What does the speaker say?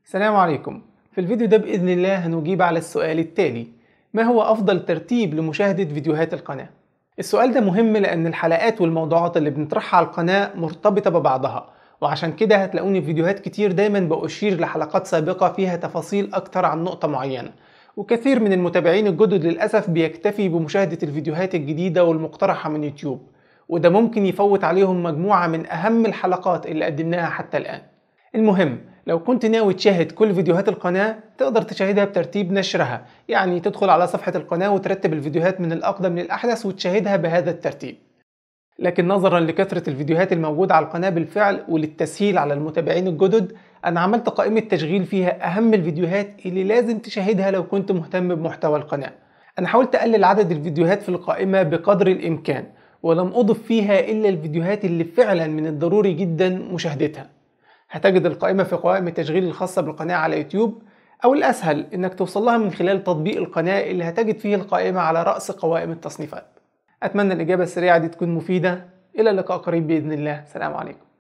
السلام عليكم في الفيديو ده بإذن الله هنجيب على السؤال التالي ما هو أفضل ترتيب لمشاهدة فيديوهات القناة؟ السؤال ده مهم لأن الحلقات والموضوعات اللي بنطرحها على القناة مرتبطة ببعضها وعشان كده هتلاقوني في فيديوهات كتير دايما بأشير لحلقات سابقة فيها تفاصيل أكتر عن نقطة معينة وكثير من المتابعين الجدد للأسف بيكتفي بمشاهدة الفيديوهات الجديدة والمقترحة من يوتيوب وده ممكن يفوت عليهم مجموعة من أهم الحلقات اللي قدمناها حتى الآن المهم لو كنت ناوي تشاهد كل فيديوهات القناة تقدر تشاهدها بترتيب نشرها يعني تدخل على صفحة القناة وترتب الفيديوهات من الأقدم للأحدث وتشاهدها بهذا الترتيب لكن نظرا لكثرة الفيديوهات الموجودة على القناة بالفعل وللتسهيل على المتابعين الجدد أنا عملت قائمة تشغيل فيها أهم الفيديوهات اللي لازم تشاهدها لو كنت مهتم بمحتوى القناة أنا حاولت أقلل عدد الفيديوهات في القائمة بقدر الإمكان ولم أضف فيها إلا الفيديوهات اللي فعلا من الضروري جدا مشاهدتها هتجد القائمة في قوائم التشغيل الخاصة بالقناة على يوتيوب أو الأسهل إنك توصل لها من خلال تطبيق القناة اللي هتجد فيه القائمة على رأس قوائم التصنيفات أتمنى الإجابة السريعة دي تكون مفيدة إلى اللقاء قريب بإذن الله سلام عليكم